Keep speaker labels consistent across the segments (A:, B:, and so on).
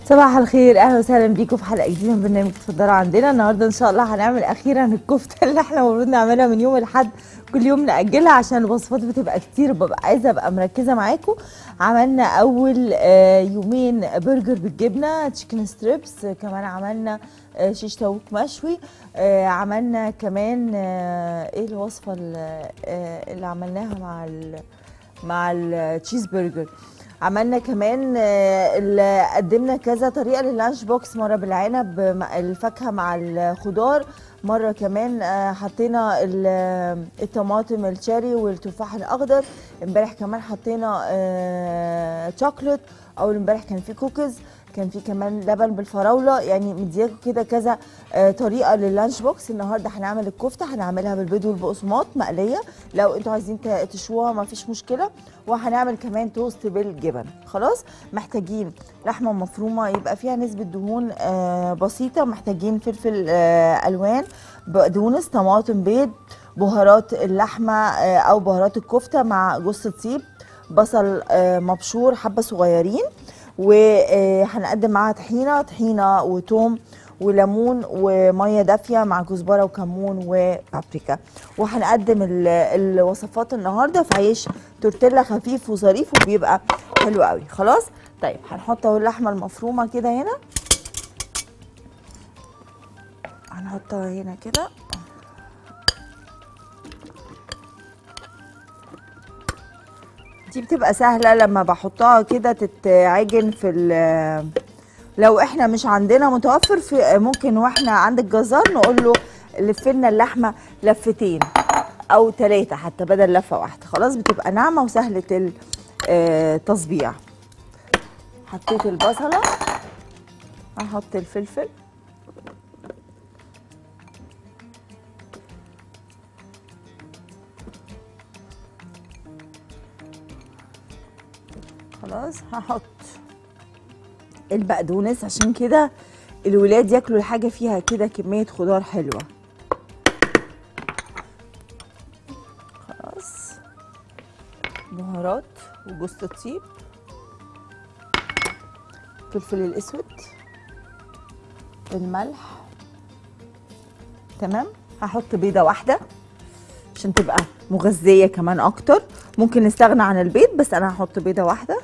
A: صباح الخير اهلا وسهلا بيكم في حلقه جديده من برنامج اتفضلوا عندنا النهارده ان شاء الله هنعمل اخيرا الكفته اللي احنا المفروض نعملها من يوم الاحد كل يوم ناجلها عشان الوصفات بتبقى كتير ببقى عايزه ابقى مركزه معاكم عملنا اول آه، يومين برجر بالجبنه تشيكن ستريبس كمان عملنا آه، شيش تاوك مشوي آه، عملنا كمان آه، ايه الوصفه اللي آه، اللي عملناها مع ال مع التشيز برجر عملنا كمان آه، ال- قدمنا كذا طريقه لللانش بوكس مره بالعنب مع الفاكهه مع الخضار مره كمان آه، حطينا ال- الطماطم الشيري والتفاح الاخضر امبارح كمان حطينا آه، شوكليت اول امبارح كان في كوكيز كان في كمان لبن بالفراوله يعني مدياكم كده كذا آه، طريقه لللانش بوكس النهارده هنعمل الكفته هنعملها بالبيض والبقسماط مقليه لو انتوا عايزين ت- تشووها ما فيش مشكله وهنعمل كمان توست بالجبن خلاص محتاجين لحمه مفرومه يبقى فيها نسبه دهون آه، بسيطه محتاجين فلفل آه، الوان بقدونس طماطم بيض بهارات اللحمه آه، او بهارات الكفته مع جوز الطيب بصل آه، مبشور حبه صغيرين وهنقدم معاها طحينه طحينه وتوم وليمون وميه دافيه مع كزبره وكمون وبابريكا وهنقدم ال- الوصفات النهارده في عيش تورتيلا خفيف وظريف وبيبقى حلو قوي خلاص طيب هنحط اهو اللحمه المفرومه كده هنا هنحطها هنا كده دي بتبقى سهله لما بحطها كده تتعجن في ال- لو احنا مش عندنا متوفر في ممكن واحنا عند الجزار نقول له لف لنا اللحمه لفتين او ثلاثه حتى بدل لفه واحده خلاص بتبقى ناعمه وسهله ال- آه، التصبيع حطيت البصله هحط الفلفل خلاص هحط البقدونس عشان كده الولاد ياكلوا الحاجه فيها كده كميه خضار حلوه خلاص بهارات وجوز الطيب الفلفل الاسود الملح تمام هحط بيضه واحده عشان تبقى مغذيه كمان اكتر ممكن نستغنى عن البيض بس انا هحط بيضه واحده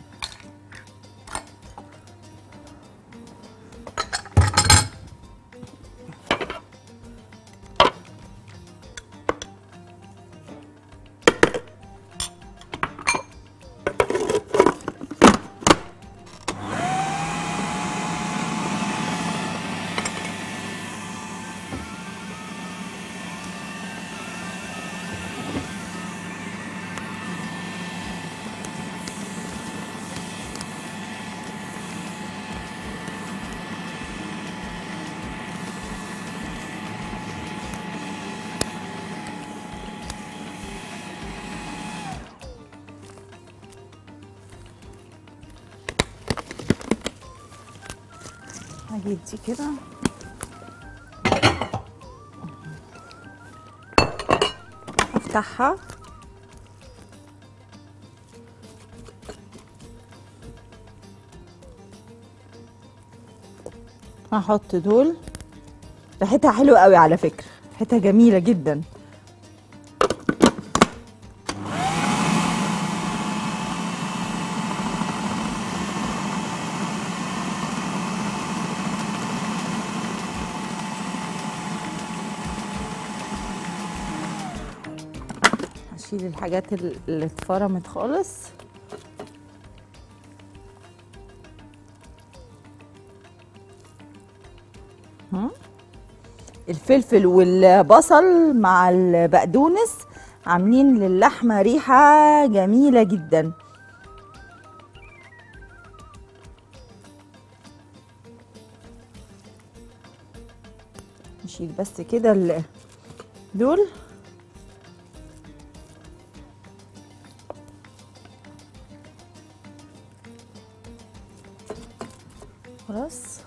A: هجيب دي كده افتحها هحط دول ريحتها حلوه قوي على فكره ريحتها جميله جدا هشيل الحاجات ال- اللي اتفرمت خالص هم؟ الفلفل والبصل مع البقدونس عاملين للحمه ريحه جميله جدا نشيل بس كده ال- دول خلاص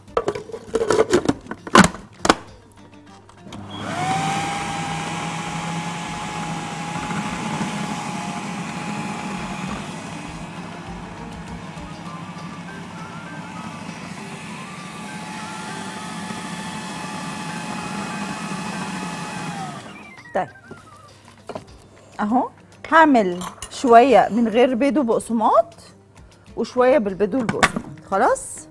B: طيب اهو هعمل شويه من غير بيض وبقسماط وشويه بالبيض والبقسماط خلاص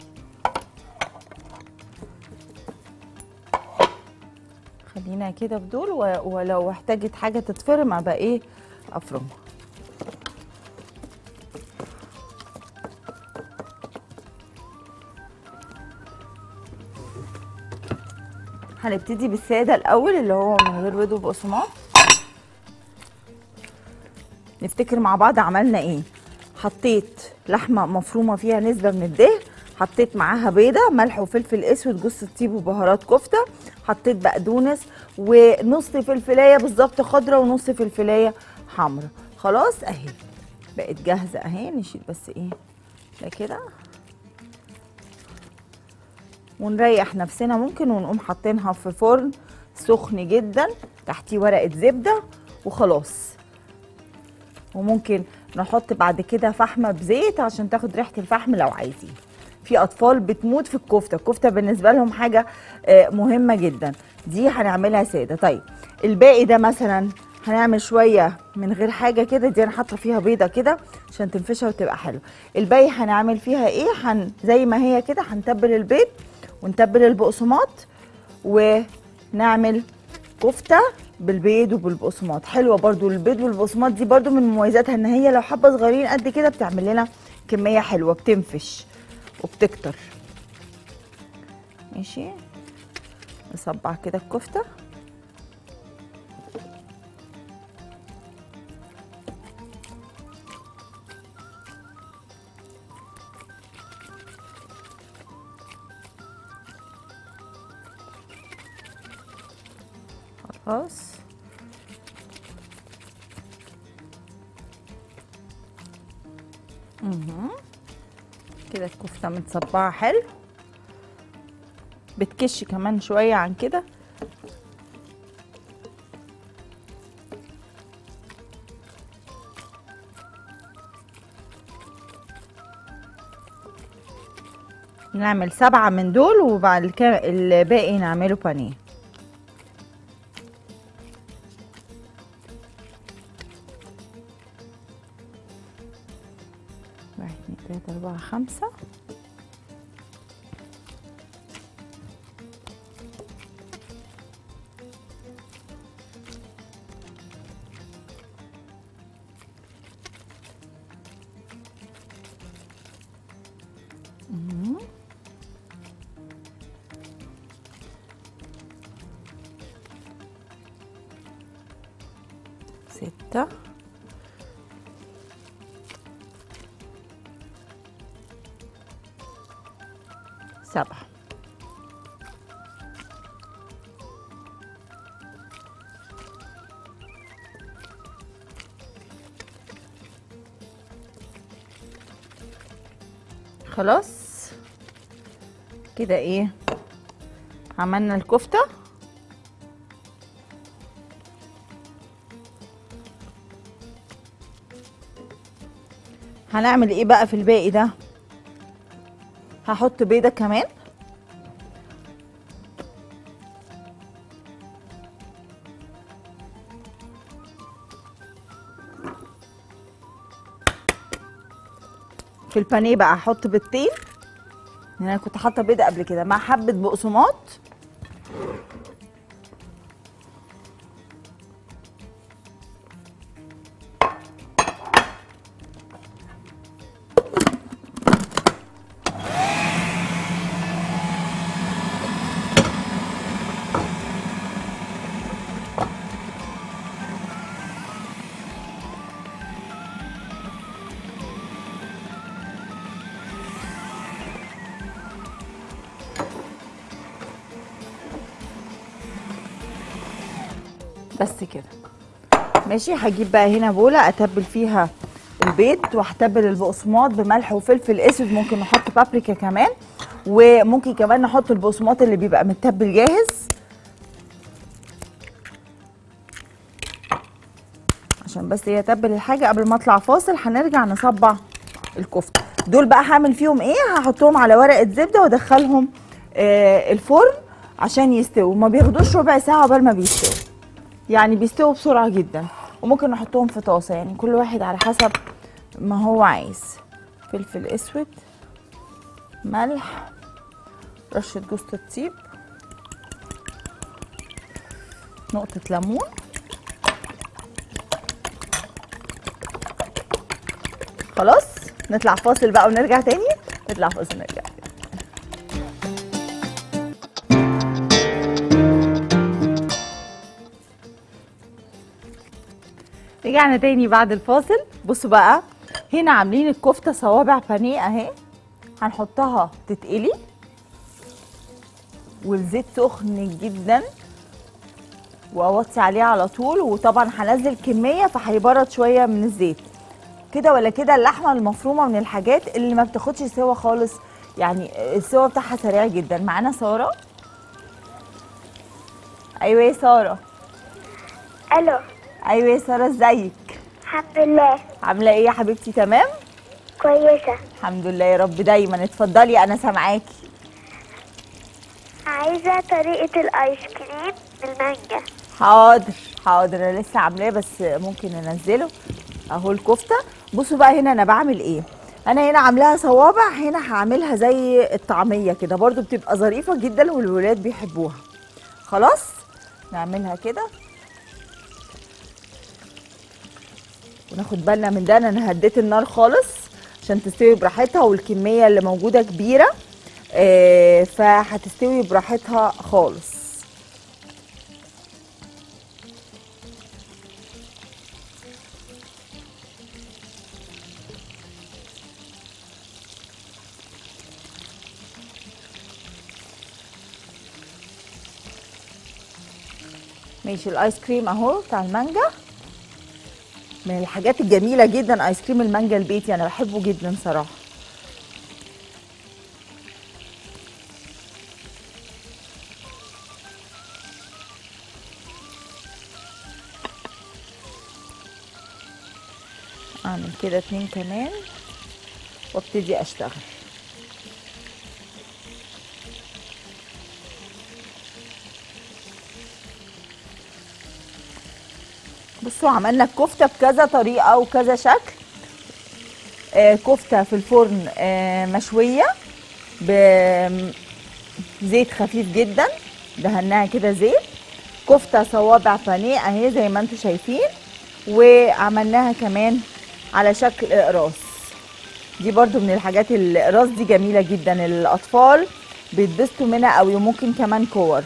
B: خلينا كده بدول و- ولو احتاجت حاجه تتفرم ابقى ايه افرمها هنبتدي بالساده الاول اللي هو من غير بيض وبقسماط نفتكر مع بعض عملنا ايه حطيت لحمه مفرومه فيها نسبه من الدهن حطيت معاها بيضه ملح وفلفل اسود جوز الطيب وبهارات كفته حطيت بقدونس ونص فلفلايه بالظبط خضره ونص فلفلايه حمراء خلاص اهي بقت جاهزه اهي نشيل بس ايه ده كده ونريح نفسنا ممكن ونقوم حاطينها في فرن سخن جدا تحتيه ورقه زبده وخلاص وممكن نحط بعد كده فحمه بزيت عشان تاخد ريحه الفحم لو عايزين في اطفال بتموت في الكفته الكفته بالنسبه لهم حاجه آه، مهمه جدا دي هنعملها ساده طيب الباقي ده مثلا هنعمل شويه من غير حاجه كده دي انا حاطه فيها بيضه كده عشان تنفشها وتبقى حلوه الباقي هنعمل فيها ايه هن زي ما هي كده هنتبل البيض ونتبل البقسماط ونعمل كفته بالبيض وبالبقسماط حلوه برضو البيض والبقسماط دي برضو من مميزاتها ان هي لو حبه صغيرين قد كده بتعمل لنا كميه حلوه بتنفش وبتكتر ماشي نصبع كده الكفته خلاص مهم. كده الكفته متصبعه حلو بتكش كمان شويه عن كده نعمل سبعة من دول وبعد كده الباقي نعمله بانيه واحد اتنين تلاتة أربعة خمسة مم. ستة سبعة خلاص كده ايه عملنا الكفتة هنعمل ايه بقى في الباقي ده هحط بيضة كمان في البانيه بقى هحط بيضتين لأن انا كنت حاطه بيضه قبل كده مع حبه بقسماط بس كده ماشي هجيب بقى هنا بوله اتبل فيها البيض وهتبل البقسماط بملح وفلفل اسود ممكن نحط بابريكا كمان وممكن كمان نحط البقسماط اللي بيبقى متبل جاهز عشان بس هي تبل الحاجه قبل ما اطلع فاصل هنرجع نصبع الكفته دول بقى هعمل فيهم ايه هحطهم على ورقه زبده وادخلهم آه الفرن عشان يستووا ما بياخدوش ربع ساعه عقبال ما بيستووا يعني بيستووا بسرعه جدا وممكن نحطهم في طاسه يعني كل واحد على حسب ما هو عايز فلفل اسود ملح رشه جوز الطيب نقطه ليمون خلاص نطلع فاصل بقى ونرجع تاني نطلع فاصل ونرجع تاني. رجعنا تاني بعد الفاصل بصوا بقى هنا عاملين الكفته صوابع بانيه اهي هنحطها تتقلي والزيت سخن جدا واوطي عليه على طول وطبعا هنزل كميه فهيبرد شويه من الزيت كده ولا كده اللحمه المفرومه من الحاجات اللي ما بتاخدش سوا خالص يعني السوا بتاعها سريع جدا معانا ساره ايوه يا ساره
C: الو
B: ايوه يا ساره ازيك
C: الحمد لله
B: عامله ايه يا حبيبتي تمام
C: كويسة
B: الحمد لله يا رب دايما اتفضلي انا سامعاكي
C: عايزة طريقة الآيس كريم بالمانجا
B: حاضر حاضر انا لسه عاملاه بس ممكن ننزله اهو الكفته بصوا بقى هنا انا بعمل ايه انا هنا عاملاها صوابع هنا هعملها زي الطعميه كده برضو بتبقى ظريفه جدا والولاد بيحبوها خلاص نعملها كده وناخد بالنا من ده انا هديت النار خالص عشان تستوي براحتها والكميه اللي موجوده كبيره آه، فهتستوي براحتها خالص ماشي الايس كريم اهو بتاع المانجا من الحاجات الجميله جدا ايس كريم المانجا البيتي انا بحبه جدا صراحه اعمل كده اتنين كمان وابتدي اشتغل بصوا عملنا الكفته بكذا طريقه وكذا شكل آه كفته في الفرن آه مشويه بزيت خفيف جدا دهناها كده زيت كفته صوابع بانيه اهي زي ما انتم شايفين وعملناها كمان على شكل اقراص دي برضو من الحاجات الاقراص دي جميله جدا الاطفال بيتبسطوا منها قوي وممكن كمان كور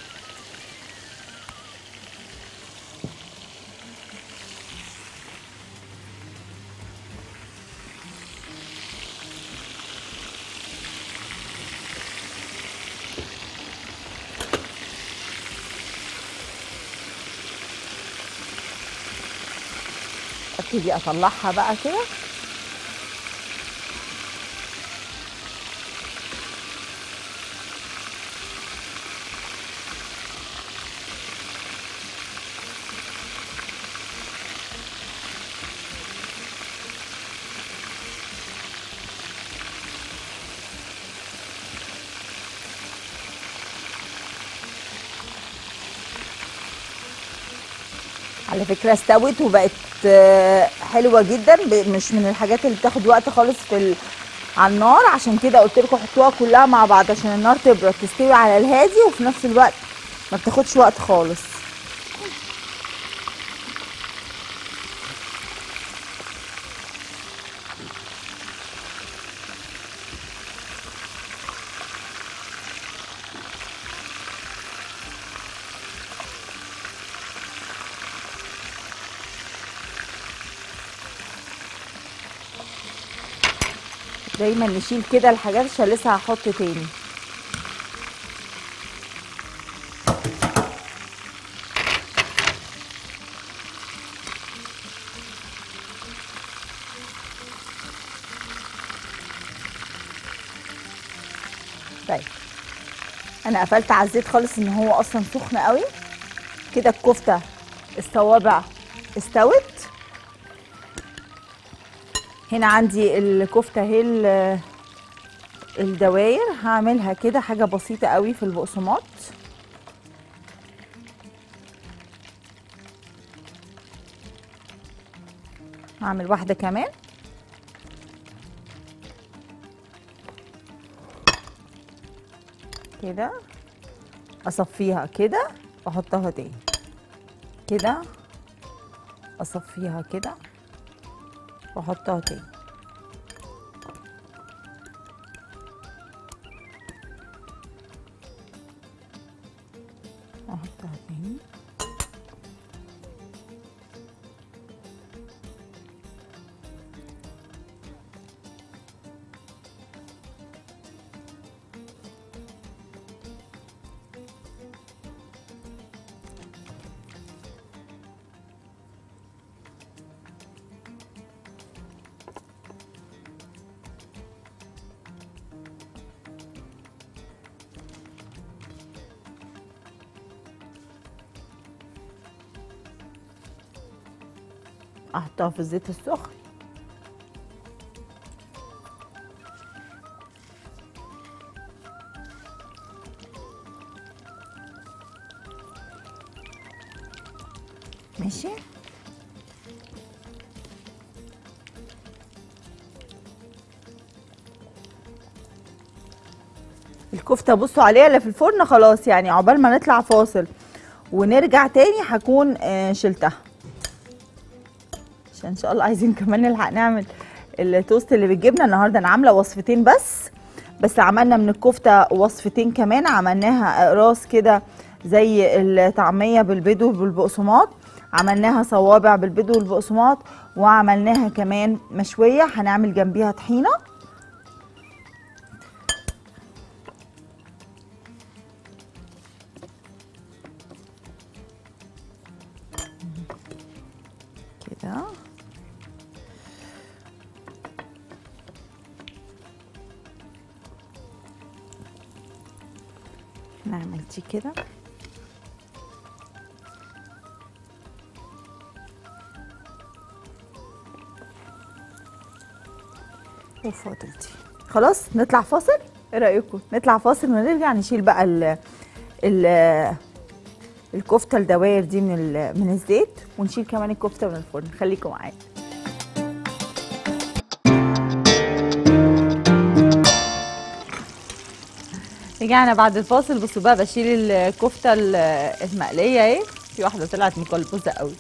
B: ابتدي اطلعها بقى كده على فكره استوت وبقت آه، حلوه جدا ب- مش من الحاجات اللي بتاخد وقت خالص في ال... على النار عشان كده قلت لكم حطوها كلها مع بعض عشان النار تبرد تستوي على الهادي وفي نفس الوقت ما بتاخدش وقت خالص دايما نشيل كده الحاجات عشان لسه هحط تاني طيب انا قفلت على الزيت خالص ان هو اصلا سخن قوي كده الكفته الصوابع استوت هنا عندي الكفته اهي ال- الدواير هعملها كده حاجه بسيطه قوي في البقسماط هعمل واحده كمان كده اصفيها كده واحطها تاني كده اصفيها كده واحطها تاني احطها تاني احطها في الزيت السخن ماشي الكفته بصوا عليها اللي في الفرن خلاص يعني عقبال ما نطلع فاصل ونرجع تاني هكون آه، شلتها عشان ان شاء الله عايزين كمان نلحق نعمل التوست اللي بالجبنه النهارده انا عامله وصفتين بس بس عملنا من الكفته وصفتين كمان عملناها اقراص كده زي الطعميه بالبيض وبالبقسماط عملناها صوابع بالبيض والبقسماط وعملناها كمان مشويه هنعمل جنبيها طحينه كده نعمل دي كده وفاضل دي خلاص نطلع فاصل ايه رايكم نطلع فاصل ونرجع نشيل بقى ال ال الكفته الدواير دي من ال- من الزيت ونشيل كمان الكفته من الفرن خليكم معايا رجعنا بعد الفاصل بصوا بقى بشيل الكفته ال- المقليه اهي في واحده طلعت مقلبوزه قوي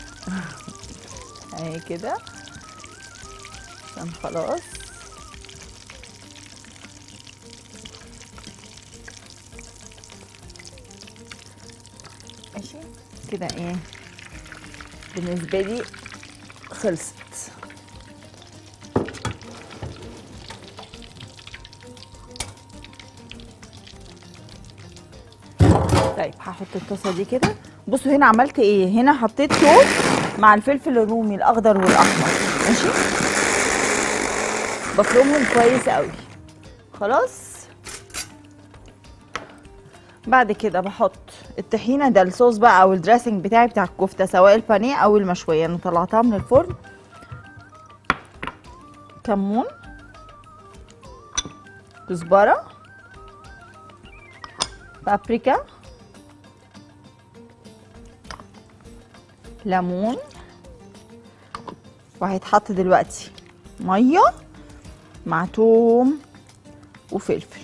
B: اهي كده عشان خلاص ماشي كده ايه بالنسبه لي خلصت طيب هحط الطاسه دي كده بصوا هنا عملت ايه هنا حطيت توم مع الفلفل الرومي الاخضر والاحمر ماشي بفرمهم كويس قوي خلاص بعد كده بحط الطحينه ده الصوص بقى او الدريسنج بتاعي بتاع الكفته سواء البانيه او المشويه انا طلعتها من الفرن كمون كزبره بابريكا ليمون وهيتحط دلوقتي ميه مع توم وفلفل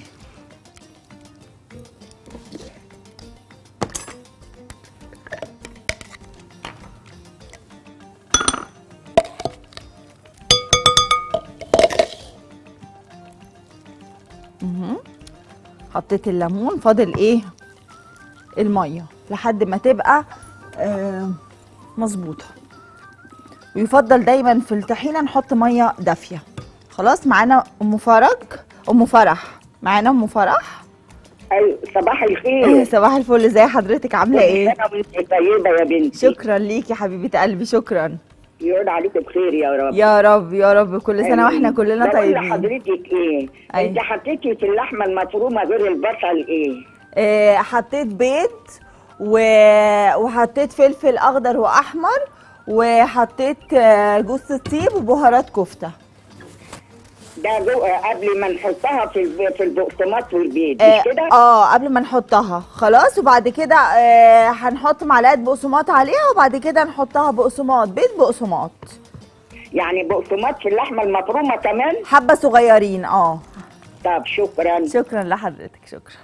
B: مهم. حطيت الليمون فاضل ايه الميه لحد ما تبقى آه مظبوطه ويفضل دايما في الطحينه نحط ميه دافيه خلاص معانا ام فرج ام فرح معانا ام فرح
D: ايوه صباح
B: ايه
D: الخير
B: صباح الفل ازي حضرتك عامله ايه
D: انا وانت طيبه يا بنتي
B: شكرا ليكي حبيبه قلبي شكرا
D: يقول عليك بخير يا رب
B: يا رب يا رب كل سنه واحنا كلنا
D: بقول
B: طيبين
D: لحضرتك ايه
B: أيوة.
D: انت حطيتي في اللحمه المفرومه غير البصل ايه
B: آه حطيت بيض و... وحطيت فلفل اخضر واحمر وحطيت آه، جوز الطيب وبهارات كفته
D: ده جو قبل ما نحطها في الب- في البقسماط والبيض
B: اه
D: مش كده
B: آه، قبل ما نحطها خلاص وبعد كده آه هنحط معلقه بقسماط عليها وبعد كده نحطها بقسماط بيض بقسماط
D: يعني بقسماط في اللحمه المفرومه كمان
B: حبه صغيرين اه
D: طب شكرا
B: شكرا لحضرتك شكرا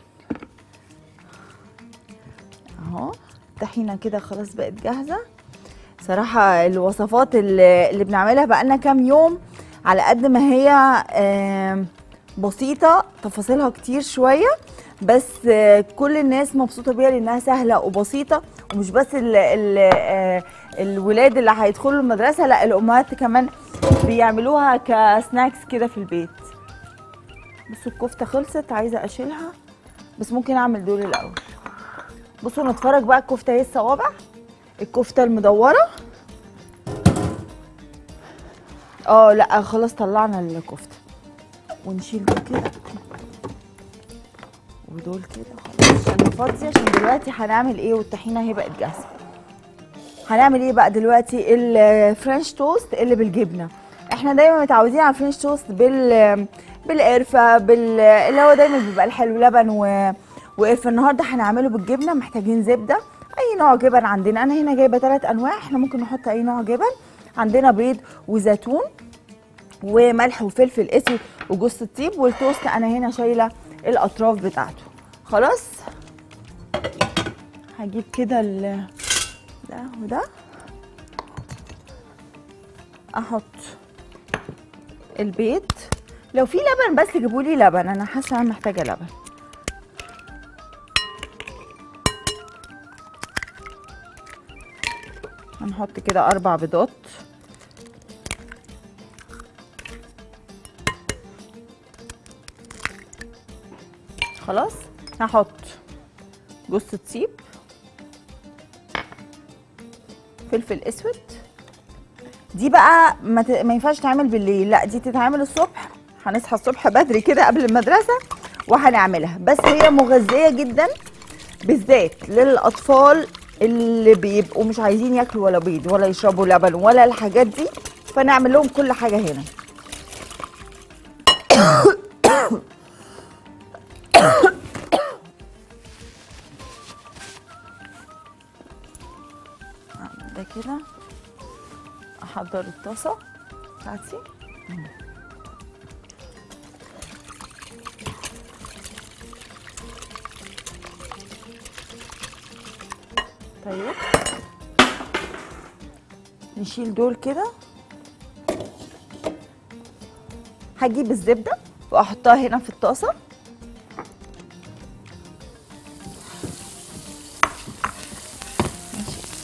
B: اهو الطحينه كده خلاص بقت جاهزه صراحه الوصفات اللي, اللي بنعملها بقالنا كام يوم على قد ما هي آم، بسيطه تفاصيلها كتير شويه بس آه، كل الناس مبسوطه بيها لانها سهله وبسيطه ومش بس ال ال آه، الولاد اللي هيدخلوا المدرسه لا الامهات كمان بيعملوها كسناكس كده في البيت بصوا الكفته خلصت عايزه اشيلها بس ممكن اعمل دول الاول بصوا نتفرج بقى الكفته ايه الصوابع الكفته المدوره اه لا خلاص طلعنا الكفته ونشيل دول كده ودول كده خلاص عشان نفضي عشان دلوقتي هنعمل ايه والطحينه اهي بقت جاهزه هنعمل ايه بقى دلوقتي الفرنش توست اللي بالجبنه احنا دايما متعودين على الفرنش توست بال بالقرفه بال اللي هو دايما بيبقى الحلو لبن و... وقرفه النهارده هنعمله بالجبنه محتاجين زبده اي نوع جبن عندنا انا هنا جايبه ثلاث انواع احنا ممكن نحط اي نوع جبن عندنا بيض وزيتون وملح وفلفل اسود وجوز الطيب والتوست انا هنا شايله الاطراف بتاعته خلاص هجيب كده ال ده وده احط البيض لو في لبن بس جيبوا لي لبن انا حاسه انا محتاجه لبن هنحط كده اربع بيضات خلاص هحط جوز الطيب فلفل اسود دي بقى ما, ت... ما ينفعش تعمل بالليل لا دي تتعمل الصبح هنصحى الصبح بدري كده قبل المدرسه وهنعملها بس هي مغذيه جدا بالذات للاطفال اللي بيبقوا مش عايزين ياكلوا ولا بيض ولا يشربوا لبن ولا الحاجات دي فنعمل لهم كل حاجه هنا أعمل ده كده احضر الطاسه بتاعتي طيب نشيل دول كده هجيب الزبده واحطها هنا في الطاسه ماشي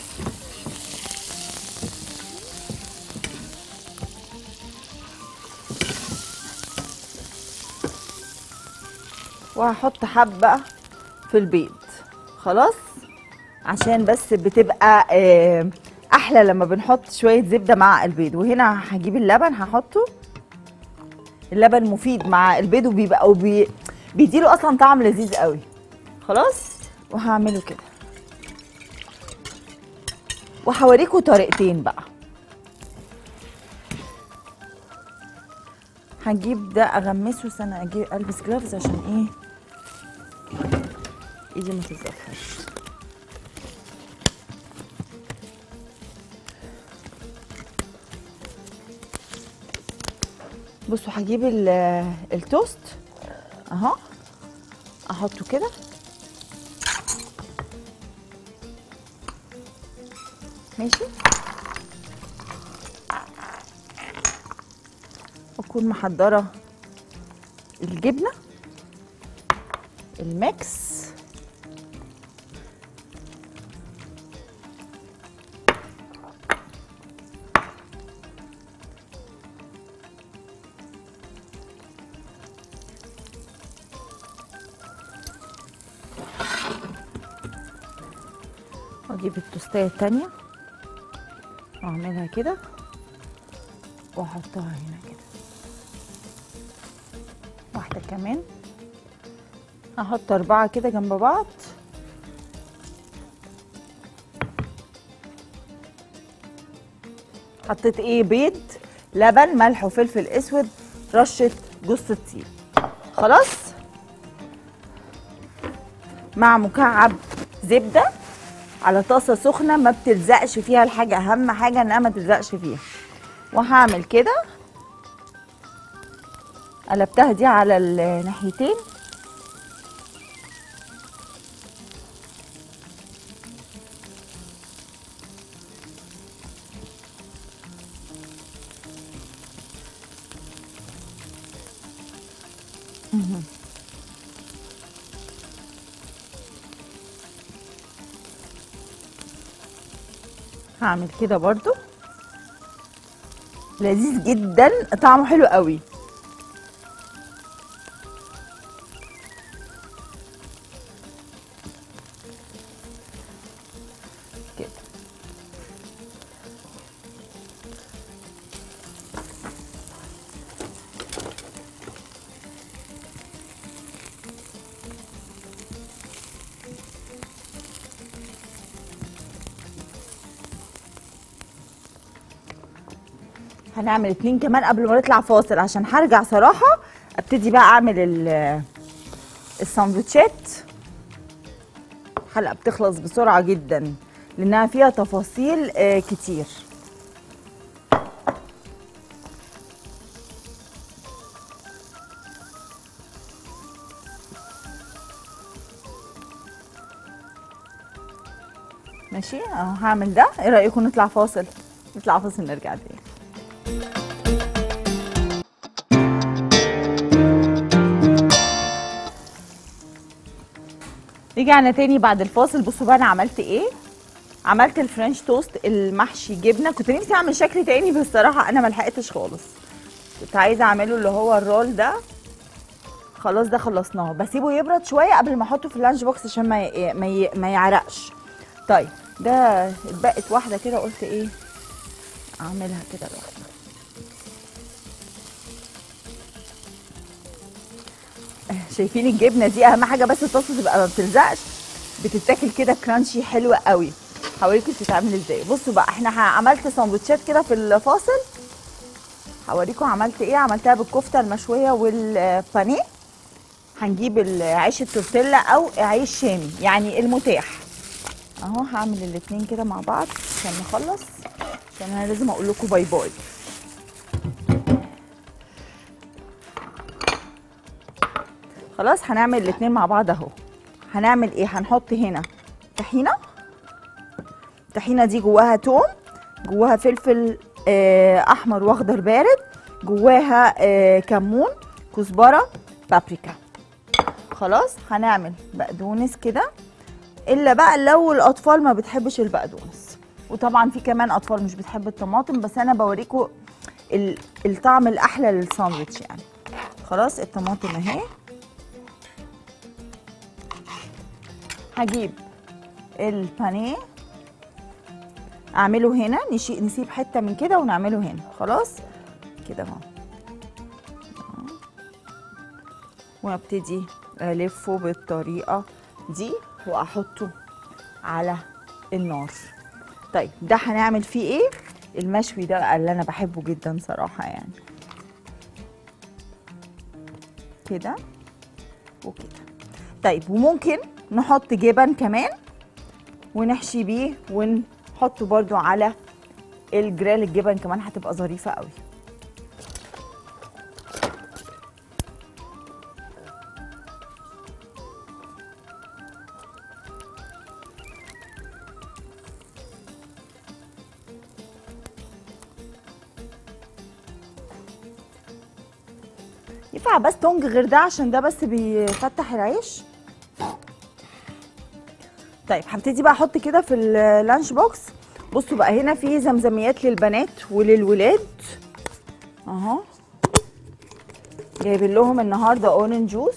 B: وهحط حبه في البيض خلاص عشان بس بتبقى آه، احلى لما بنحط شويه زبده مع البيض وهنا هجيب اللبن هحطه اللبن مفيد مع البيض وبيبقى وبي بيديله اصلا طعم لذيذ قوي خلاص وهعمله كده وهوريكم طريقتين بقى هجيب ده اغمسه استنى اجيب البس جلافز عشان ايه ايدي ما تتزفرش بصوا هجيب ال- التوست اهو احطه كده ماشي اكون محضره الجبنه الميكس واجيب التوستايه التانية واعملها كده واحطها هنا كده واحدة كمان هحط أربعة كده جنب بعض حطيت ايه بيض لبن ملح وفلفل اسود رشة جوز الطيب خلاص مع مكعب زبدة على طاسة سخنة ما بتلزقش فيها الحاجة أهم حاجة إنها ما تلزقش فيها وهعمل كده قلبتها دي على الناحيتين مهم. هعمل كده برضو لذيذ جدا طعمه حلو قوي كده هنعمل اتنين كمان قبل ما نطلع فاصل عشان هرجع صراحة ابتدي بقى اعمل ال- الساندوتشات حلقة بتخلص بسرعة جدا لانها فيها تفاصيل آه، كتير ماشي اهو هعمل ده ايه رايكم نطلع فاصل نطلع فاصل نرجع تاني رجعنا تاني بعد الفاصل بصوا بقى انا عملت ايه عملت الفرنش توست المحشي جبنه كنت نفسي اعمل شكل تاني بس الصراحه انا ما لحقتش خالص كنت عايزه اعمله اللي هو الرول ده خلاص ده خلصناه بسيبه يبرد شويه قبل ما احطه في اللانش بوكس عشان ما ي... ما, ي... ما يعرقش طيب ده اتبقت واحده كده قلت ايه اعملها كده لوحدها شايفين الجبنه دي اهم حاجه بس الطاسه تبقى ما بتلزقش بتتاكل كده كرانشي حلوه قوي هوريكم بتتعمل ازاي بصوا بقى احنا ه- عملت سندوتشات كده في الفاصل هوريكم عملت ايه عملتها بالكفته المشويه والبانيه هنجيب ال- عيش التورتيلا او عيش شامي يعني المتاح اهو هعمل الاتنين كده مع بعض عشان نخلص عشان انا لازم اقول لكم باي باي خلاص هنعمل الاتنين مع بعض اهو هنعمل ايه هنحط هنا طحينه الطحينه دي جواها توم جواها فلفل آه، احمر واخضر بارد جواها آه، كمون كزبره بابريكا خلاص هنعمل بقدونس كده الا بقى لو الاطفال ما بتحبش البقدونس وطبعا في كمان اطفال مش بتحب الطماطم بس انا بوريكم ال- الطعم الاحلى للساندوتش يعني خلاص الطماطم اهي هجيب البانيه اعمله هنا نشي نسيب حته من كده ونعمله هنا خلاص كده اهو أهو. وابتدي الفه بالطريقه دي واحطه على النار طيب ده هنعمل فيه ايه المشوي ده بقى اللي انا بحبه جدا صراحه يعني كده وكده طيب وممكن نحط جبن كمان ونحشي بيه ونحطه برضو على الجريل الجبن كمان هتبقى ظريفه قوي ينفع بس تونج غير ده عشان ده بس بيفتح العيش طيب هبتدي بقى احط كده في اللانش بوكس بصوا بقى هنا في زمزميات للبنات وللولاد اهو جايبين لهم النهارده اورنج جوس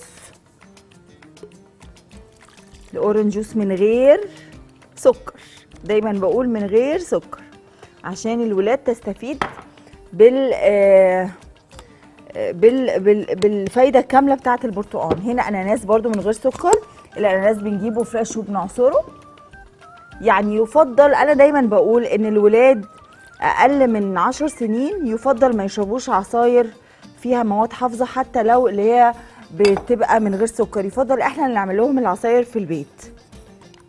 B: الاورنج جوس من غير سكر دايما بقول من غير سكر عشان الولاد تستفيد بال آه بال بال بالفايده الكامله بتاعه البرتقال هنا اناناس برده من غير سكر الاناناس بنجيبه فريش وبنعصره يعني يفضل انا دايما بقول ان الولاد اقل من عشر سنين يفضل ما يشربوش عصاير فيها مواد حافظه حتى لو اللي هي بتبقى من غير سكر يفضل احنا اللي نعمل لهم العصاير في البيت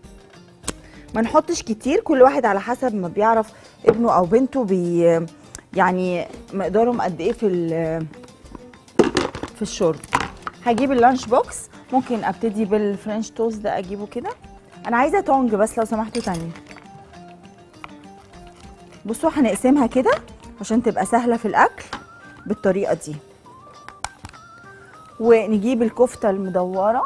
B: ما نحطش كتير كل واحد على حسب ما بيعرف ابنه او بنته بي يعني مقدارهم قد ايه في ال- في الشرب هجيب اللانش بوكس ممكن ابتدي بالفرنش توست ده اجيبه كده انا عايزه تونج بس لو سمحتوا تاني بصوا هنقسمها كده عشان تبقى سهله في الاكل بالطريقه دي ونجيب الكفته المدوره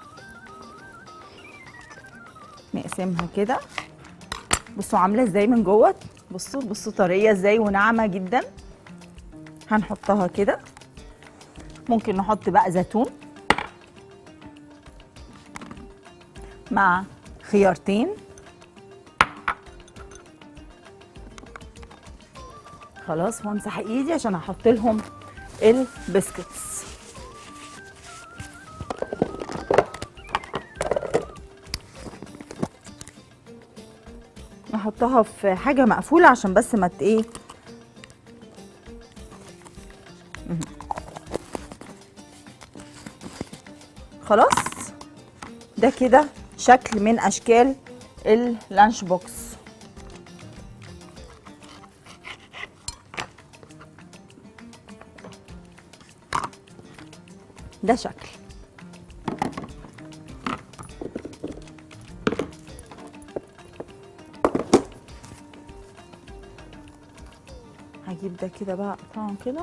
B: نقسمها كده بصوا عامله ازاي من جوه بصوا بصوا طريه ازاي وناعمه جدا هنحطها كده ممكن نحط بقى زيتون مع خيارتين خلاص وامسح ايدي عشان احط لهم البسكتس نحطها في حاجه مقفوله عشان بس ما ت- ايه مهم. خلاص ده كده شكل من اشكال اللانش بوكس ده شكل هجيب ده كده بقى اقطعه كده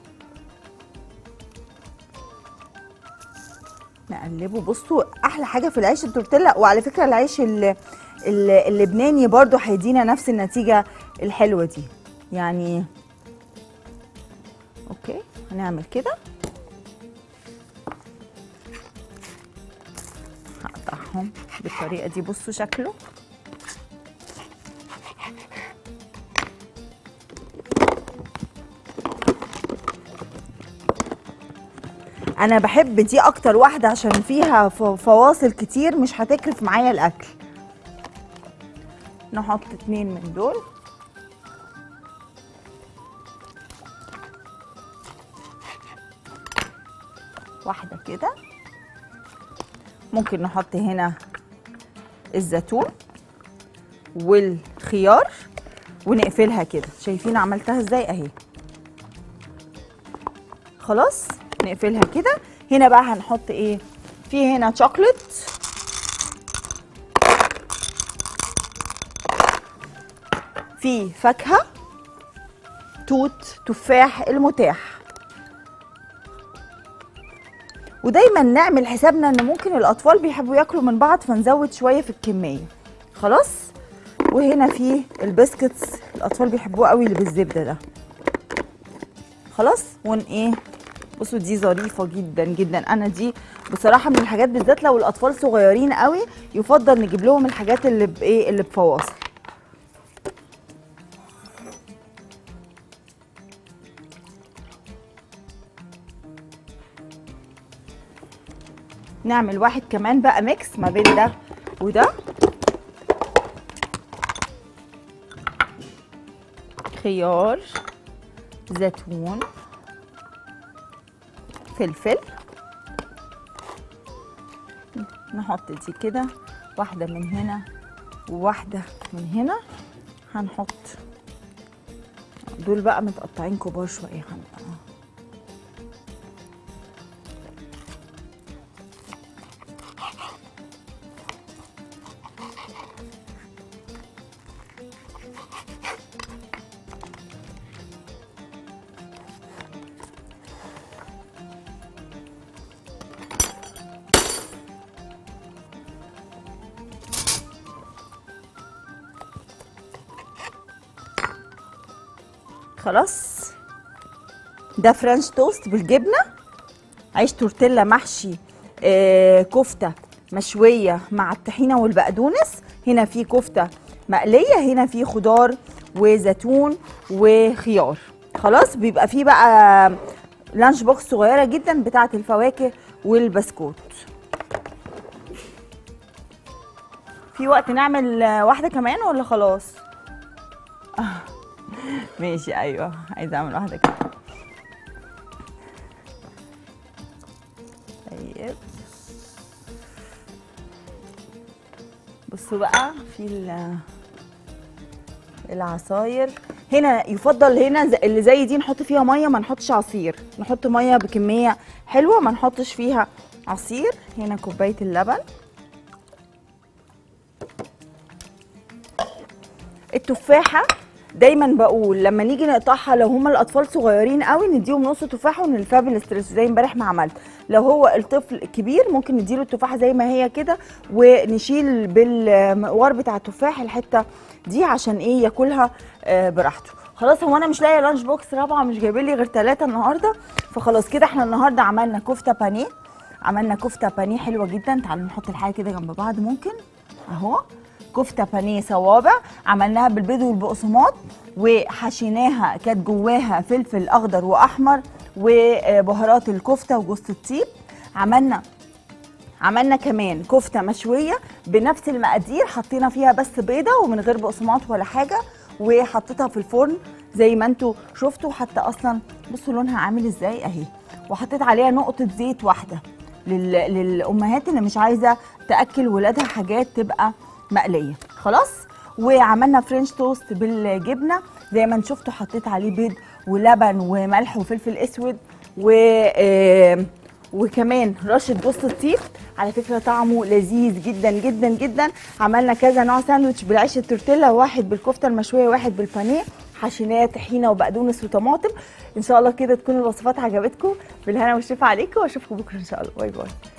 B: نقلبه بصوا احلى حاجه في العيش التورتيلا وعلى فكره العيش ال- ال- اللبناني برضو هيدينا نفس النتيجه الحلوه دي يعني اوكي هنعمل كده هقطعهم بالطريقه دي بصوا شكله انا بحب دي اكتر واحده عشان فيها ف- فواصل كتير مش هتكرف معايا الاكل نحط اتنين من دول واحده كده ممكن نحط هنا الزيتون والخيار ونقفلها كده شايفين عملتها ازاي اهي خلاص نقفلها كده هنا بقى هنحط ايه في هنا شوكليت في فاكهه توت تفاح المتاح ودايما نعمل حسابنا ان ممكن الاطفال بيحبوا ياكلوا من بعض فنزود شويه في الكميه خلاص وهنا في البسكتس الاطفال بيحبوه قوي اللي بالزبده ده خلاص ون ايه بصوا دي ظريفه جدا جدا انا دي بصراحه من الحاجات بالذات لو الاطفال صغيرين قوي يفضل نجيب لهم الحاجات اللي بايه اللي بفواصل نعمل واحد كمان بقى ميكس ما بين ده وده خيار زيتون فلفل نحط دي كده واحدة من هنا وواحدة من هنا هنحط دول بقى متقطعين كبار شوية هن- خلاص ده فرنش توست بالجبنه عيش تورتيلا محشي آه كفته مشويه مع الطحينه والبقدونس هنا في كفته مقليه هنا في خضار وزيتون وخيار خلاص بيبقى فيه بقى لانش بوكس صغيره جدا بتاعه الفواكه والبسكوت في وقت نعمل آه، واحده كمان ولا خلاص ماشي ايوه عايزه اعمل واحده كده طيب بصوا بقى في ال- العصاير هنا يفضل هنا ز- اللي زي دي نحط فيها ميه ما نحطش عصير نحط ميه بكميه حلوه ما نحطش فيها عصير هنا كوبايه اللبن التفاحه دايما بقول لما نيجي نقطعها لو هما الاطفال صغيرين قوي نديهم نص تفاحه ونلفها بالاسترس زي امبارح ما عملت لو هو الطفل كبير ممكن نديله التفاحه زي ما هي كده ونشيل بالمقوار بتاع التفاح الحته دي عشان ايه ياكلها آه، براحته خلاص هو انا مش لاقيه لانش بوكس رابعه مش جايبين لي غير ثلاثه النهارده فخلاص كده احنا النهارده عملنا كفته بانيه عملنا كفته بانيه حلوه جدا تعالوا نحط الحاجه كده جنب بعض ممكن اهو كفته بانيه صوابع عملناها بالبيض والبقسماط وحشيناها كانت جواها فلفل اخضر واحمر وبهارات الكفته وجوز الطيب عملنا عملنا كمان كفته مشويه بنفس المقادير حطينا فيها بس بيضه ومن غير بقسماط ولا حاجه وحطيتها في الفرن زي ما انتوا شفتوا حتى اصلا بصوا لونها عامل ازاي اهي وحطيت عليها نقطه زيت واحده لل... للامهات اللي مش عايزه تاكل ولادها حاجات تبقى مقليه خلاص وعملنا فرنش توست بالجبنه زي ما انتوا شفتوا حطيت عليه بيض ولبن وملح وفلفل اسود و آه، وكمان رشه جوز الطيب على فكره طعمه لذيذ جدا جدا جدا عملنا كذا نوع ساندوتش بالعيش التورتيلا واحد بالكفته المشويه واحد بالبانيه حشيناه طحينه وبقدونس وطماطم ان شاء الله كده تكون الوصفات عجبتكم بالهنا والشفا عليكم واشوفكم بكره ان شاء الله باي باي